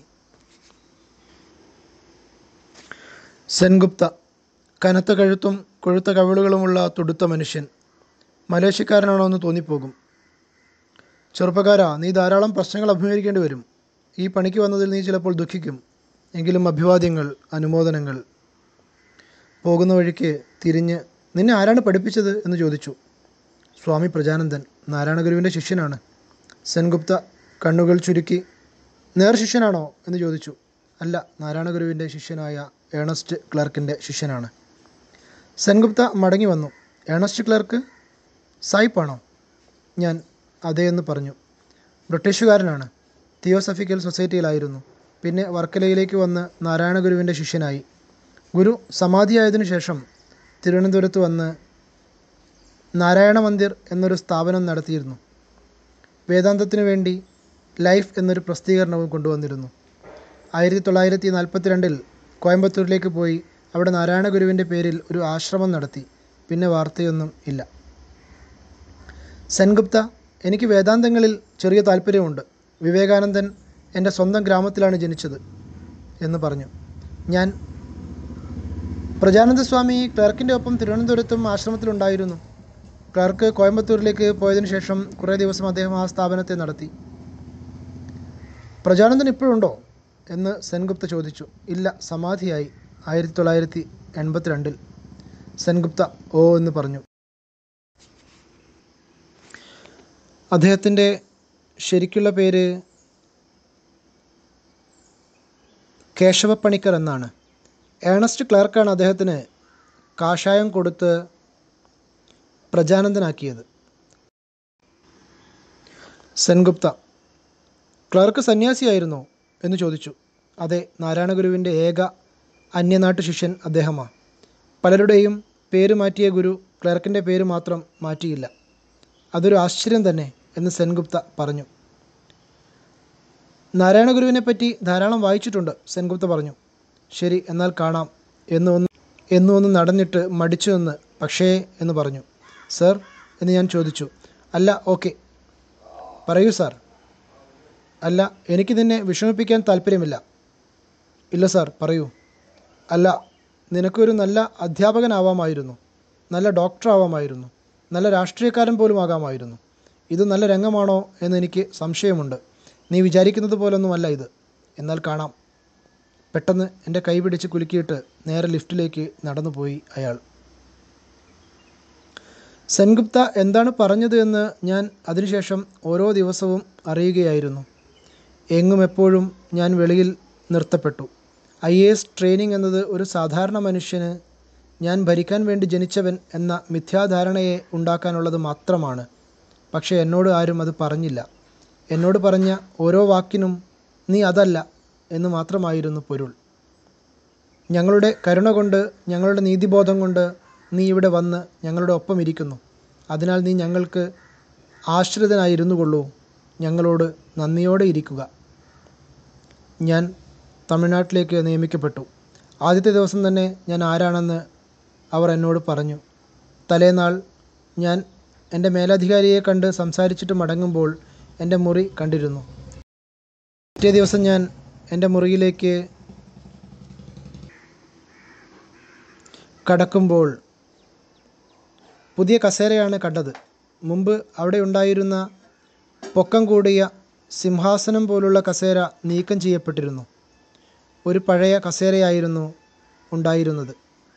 സെൻഗുപ്ത കനത്ത കഴുത്തും കൊഴുത്ത കവിളുകളുമുള്ള തുടുത്ത മനുഷ്യൻ മലേഷ്യക്കാരനാണോ എന്ന് തോന്നിപ്പോകും ചെറുപ്പക്കാരാ നീ ധാരാളം പ്രശ്നങ്ങൾ അഭിമുഖീകരിക്കേണ്ടി വരും ഈ പണിക്ക് വന്നതിൽ നീ ചിലപ്പോൾ ദുഃഖിക്കും എങ്കിലും അഭിവാദ്യങ്ങൾ അനുമോദനങ്ങൾ പോകുന്ന വഴിക്ക് തിരിഞ്ഞ് നിന്നെ ആരാണ് പഠിപ്പിച്ചത് എന്ന് ചോദിച്ചു സ്വാമി പ്രജാനന്ദൻ നാരായണഗുരുവിൻ്റെ ശിഷ്യനാണ് സെൻഗുപ്ത കണ്ണുകൾ ചുരുക്കി നേർ ശിഷ്യനാണോ എന്ന് ചോദിച്ചു അല്ല നാരായണഗുരുവിൻ്റെ ശിഷ്യനായ ഏണസ്റ്റ് ക്ലർക്കിൻ്റെ ശിഷ്യനാണ് സെൻഗുപ്ത മടങ്ങി വന്നു ഏണസ്റ്റ് ക്ലർക്ക് സായിപ്പാണോ ഞാൻ അതേ എന്ന് പറഞ്ഞു ബ്രിട്ടീഷുകാരനാണ് തിയോസഫിക്കൽ സൊസൈറ്റിയിലായിരുന്നു പിന്നെ വർക്കലയിലേക്ക് വന്ന് നാരായണ ഗുരുവിൻ്റെ ശിഷ്യനായി ഗുരു സമാധിയായതിനു ശേഷം തിരുവനന്തപുരത്ത് വന്ന് നാരായണ മന്ദിർ എന്നൊരു സ്ഥാപനം നടത്തിയിരുന്നു വേദാന്തത്തിനു വേണ്ടി ലൈഫ് എന്നൊരു പ്രസിദ്ധീകരണവും കൊണ്ടുവന്നിരുന്നു ആയിരത്തി തൊള്ളായിരത്തി നാൽപ്പത്തി രണ്ടിൽ കോയമ്പത്തൂരിലേക്ക് പോയി അവിടെ നാരായണ ഗുരുവിൻ്റെ പേരിൽ ഒരു ആശ്രമം നടത്തി പിന്നെ വാർത്തയൊന്നും ഇല്ല സെൻഗുപ്ത എനിക്ക് വേദാന്തങ്ങളിൽ ചെറിയ താല്പര്യമുണ്ട് വിവേകാനന്ദൻ എൻ്റെ സ്വന്തം ഗ്രാമത്തിലാണ് ജനിച്ചത് എന്ന് പറഞ്ഞു ഞാൻ പ്രജാനന്ദ സ്വാമി ക്ലർക്കിൻ്റെ ഒപ്പം തിരുവനന്തപുരത്തും ആശ്രമത്തിലുണ്ടായിരുന്നു ക്ലർക്ക് കോയമ്പത്തൂരിലേക്ക് പോയതിനു ശേഷം കുറേ ദിവസം അദ്ദേഹം ആ സ്ഥാപനത്തെ നടത്തി പ്രജാനന്ദൻ ഇപ്പോഴുണ്ടോ എന്ന് സെൻഗുപ്ത ചോദിച്ചു ഇല്ല സമാധിയായി ആയിരത്തി തൊള്ളായിരത്തി എൺപത്തിരണ്ടിൽ സെൻഗുപ്ത ഓ എന്ന് പറഞ്ഞു അദ്ദേഹത്തിൻ്റെ ശരിക്കുള്ള പേര് കേശവപ്പണിക്കർ എന്നാണ് ഏണസ്റ്റ് ക്ലർക്കാണ് അദ്ദേഹത്തിന് കാഷായം കൊടുത്ത് പ്രജാനന്ദനാക്കിയത് സെൻഗുപ്ത ക്ലർക്ക് സന്യാസിയായിരുന്നോ എന്ന് ചോദിച്ചു അതെ നാരായണഗുരുവിൻ്റെ ഏക അന്യനാട്ടു ശിഷ്യൻ അദ്ദേഹമാണ് പലരുടെയും പേര് മാറ്റിയ ഗുരു ക്ലർക്കിൻ്റെ പേര് മാത്രം മാറ്റിയില്ല അതൊരു ആശ്ചര്യം തന്നെ എന്ന് സെൻഗുപ്ത പറഞ്ഞു നാരായണ ഗുരുവിനെ പറ്റി ധാരാളം വായിച്ചിട്ടുണ്ട് സെൻഗുപ്ത പറഞ്ഞു ശരി എന്നാൽ കാണാം എന്ന് ഒന്ന് എന്ന് ഒന്ന് നടന്നിട്ട് മടിച്ചു നിന്ന് പക്ഷേ എന്ന് പറഞ്ഞു സർ എന്ന് ഞാൻ ചോദിച്ചു അല്ല ഓക്കെ പറയൂ സാർ അല്ല എനിക്ക് നിന്നെ വിഷമിപ്പിക്കാൻ താല്പര്യമില്ല ഇല്ല സാർ പറയൂ അല്ല നിനക്കൊരു നല്ല അധ്യാപകനാവാമായിരുന്നു നല്ല ഡോക്ടർ ആവാമായിരുന്നു നല്ല രാഷ്ട്രീയക്കാരൻ പോലും ആകാമായിരുന്നു ഇത് നല്ല രംഗമാണോ എന്ന് എനിക്ക് സംശയമുണ്ട് നീ വിചാരിക്കുന്നത് പോലൊന്നുമല്ല ഇത് എന്നാൽ കാണാം പെട്ടെന്ന് എൻ്റെ കൈ പിടിച്ച് കുലുക്കിയിട്ട് നേരെ ലിഫ്റ്റിലേക്ക് നടന്നു പോയി അയാൾ സെൻഗുപ്ത എന്താണ് പറഞ്ഞത് എന്ന് ഞാൻ അതിനുശേഷം ഓരോ ദിവസവും അറിയുകയായിരുന്നു എങ്ങും എപ്പോഴും ഞാൻ വെളിയിൽ നിർത്തപ്പെട്ടു ഐ എ എസ് ട്രെയിനിങ് എന്നത് ഒരു സാധാരണ മനുഷ്യന് ഞാൻ ഭരിക്കാൻ വേണ്ടി ജനിച്ചവൻ എന്ന മിഥ്യാധാരണയെ ഉണ്ടാക്കാനുള്ളത് മാത്രമാണ് പക്ഷേ എന്നോട് ആരും അത് പറഞ്ഞില്ല എന്നോട് പറഞ്ഞ ഓരോ വാക്കിനും നീ അതല്ല എന്ന് മാത്രമായിരുന്നു പൊരുൾ ഞങ്ങളുടെ കരുണ കൊണ്ട് ഞങ്ങളുടെ നീതിബോധം കൊണ്ട് നീ ഇവിടെ വന്ന് ഞങ്ങളുടെ ഒപ്പം ഇരിക്കുന്നു അതിനാൽ നീ ഞങ്ങൾക്ക് ആശ്രിതനായിരുന്നു കൊള്ളൂ ഞങ്ങളോട് നന്ദിയോടെ ഇരിക്കുക ഞാൻ തമിഴ്നാട്ടിലേക്ക് നിയമിക്കപ്പെട്ടു ആദ്യത്തെ ദിവസം തന്നെ ഞാൻ ആരാണെന്ന് അവർ എന്നോട് പറഞ്ഞു തലേനാൾ ഞാൻ എൻ്റെ മേലധികാരിയെ കണ്ട് സംസാരിച്ചിട്ട് മടങ്ങുമ്പോൾ എൻ്റെ മുറി കണ്ടിരുന്നു പിറ്റേ ദിവസം ഞാൻ എൻ്റെ മുറിയിലേക്ക് കടക്കുമ്പോൾ പുതിയ കസേരയാണ് കണ്ടത് മുമ്പ് അവിടെ ഉണ്ടായിരുന്ന പൊക്കം കൂടിയ സിംഹാസനം പോലുള്ള കസേര നീക്കം ചെയ്യപ്പെട്ടിരുന്നു ഒരു പഴയ കസേരയായിരുന്നു ഉണ്ടായിരുന്നത്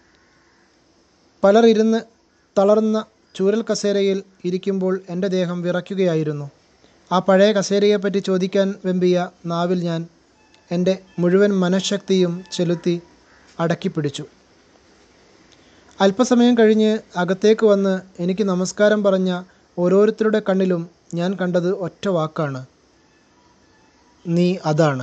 പലർ ഇരുന്ന് തളർന്ന ചൂരൽ കസേരയിൽ ഇരിക്കുമ്പോൾ എൻ്റെ ദേഹം വിറയ്ക്കുകയായിരുന്നു ആ പഴയ കസേരയെപ്പറ്റി ചോദിക്കാൻ വെമ്പിയ നാവിൽ ഞാൻ എൻ്റെ മുഴുവൻ മനഃശക്തിയും ചെലുത്തി അടക്കിപ്പിടിച്ചു അല്പസമയം കഴിഞ്ഞ് അകത്തേക്ക് വന്ന് എനിക്ക് നമസ്കാരം പറഞ്ഞ ഓരോരുത്തരുടെ കണ്ണിലും ഞാൻ കണ്ടത് ഒറ്റ വാക്കാണ് നീ അതാണ്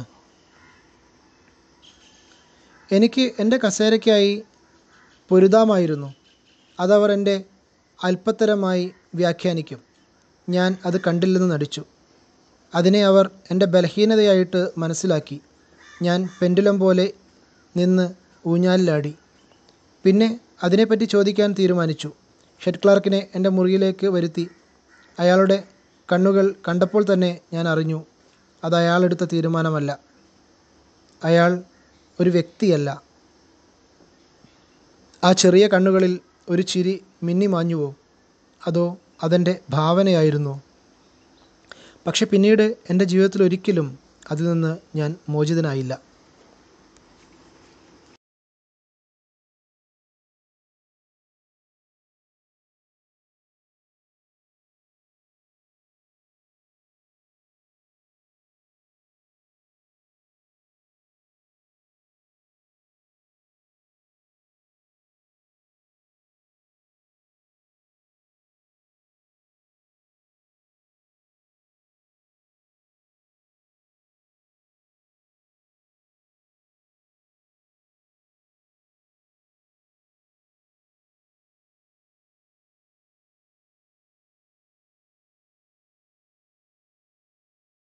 എനിക്ക് എൻ്റെ കസേരയ്ക്കായി പൊരുതാമായിരുന്നു അതവർ എൻ്റെ അല്പത്തരമായി വ്യാഖ്യാനിക്കും ഞാൻ അത് കണ്ടില്ലെന്ന് നടിച്ചു അതിനെ അവർ എൻ്റെ ബലഹീനതയായിട്ട് മനസ്സിലാക്കി ഞാൻ പെൻഡുലം പോലെ നിന്ന് ഊഞ്ഞാലിലാടി പിന്നെ അതിനെപ്പറ്റി ചോദിക്കാൻ തീരുമാനിച്ചു ഹെഡ് ക്ലാർക്കിനെ എൻ്റെ മുറിയിലേക്ക് വരുത്തി അയാളുടെ കണ്ണുകൾ കണ്ടപ്പോൾ തന്നെ ഞാൻ അറിഞ്ഞു അത് അയാളെടുത്ത തീരുമാനമല്ല അയാൾ ഒരു വ്യക്തിയല്ല ആ ചെറിയ കണ്ണുകളിൽ ഒരു ചിരി മിന്നി മാഞ്ഞുവോ അതോ അതെൻ്റെ ഭാവനയായിരുന്നോ പക്ഷെ പിന്നീട് എൻ്റെ ജീവിതത്തിൽ ഒരിക്കലും അതിൽ നിന്ന് ഞാൻ മോചിതനായില്ല